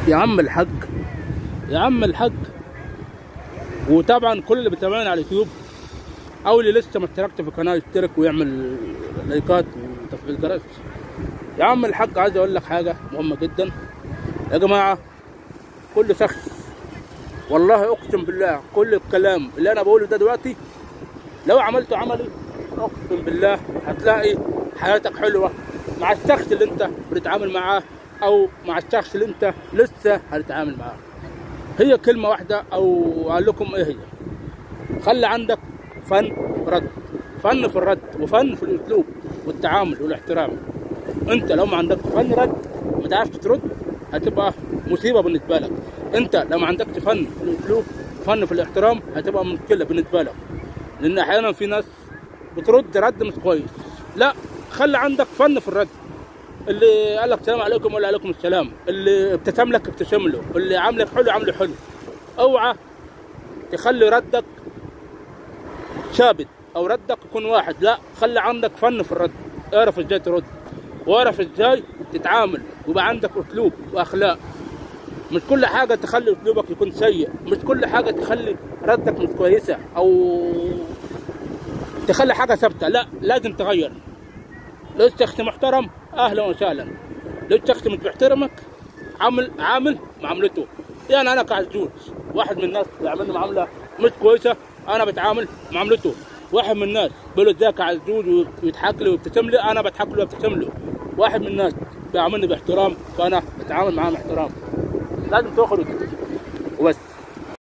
يا عم الحاج يا عم الحاج وطبعا كل اللي بيتابعنا على اليوتيوب او اللي لسه ما اشتركش في القناه يشترك ويعمل لايكات وتفعيل الجرس يا عم الحاج عايز اقول لك حاجه مهمه جدا يا جماعه كل شخص والله اقسم بالله كل الكلام اللي انا بقوله ده دلوقتي لو عملت عملي اقسم بالله هتلاقي حياتك حلوه مع الشخص اللي انت بتتعامل معاه او مع الشخص اللي انت لسه هتتعامل معاه هي كلمه واحده او اقول لكم ايه هي خلي عندك فن رد فن في الرد وفن في الاسلوب والتعامل والاحترام انت لو ما عندكش فن رد ما تعرفش ترد هتبقى مصيبه بالنسبه لك انت لو ما عندكش فن في الاسلوب فن في الاحترام هتبقى مشكله بالنسبه لك لان احيانا في ناس بترد رد مش كويس لا خلي عندك فن في الرد اللي قال لك السلام عليكم ولا عليكم السلام اللي ابتسم لك ابتسم له اللي عاملك حلو عامله حلو اوعى تخلي ردك ثابت او ردك يكون واحد لا خلي عندك فن في الرد اعرف ازاي ترد واعرف ازاي تتعامل ويبقى عندك اسلوب واخلاق مش كل حاجة تخلي اسلوبك يكون سيء مش كل حاجة تخلي ردك مش كويسة او تخلي حاجة ثابتة لا لازم تغير لو شخص محترم اهلا وسهلا لو شخص مش بيحترمك عامل عامل معاملته يعني انا كعزوز واحد من الناس بيعمل لي معامله مش كويسه انا بتعامل معاملته واحد من الناس بيقول له ازيك يا عزوز ويضحك لي ويبتسم لي انا بضحك له وابتسم له واحد من الناس بيعاملني باحترام فانا بتعامل معاه باحترام لازم تاخد وتدي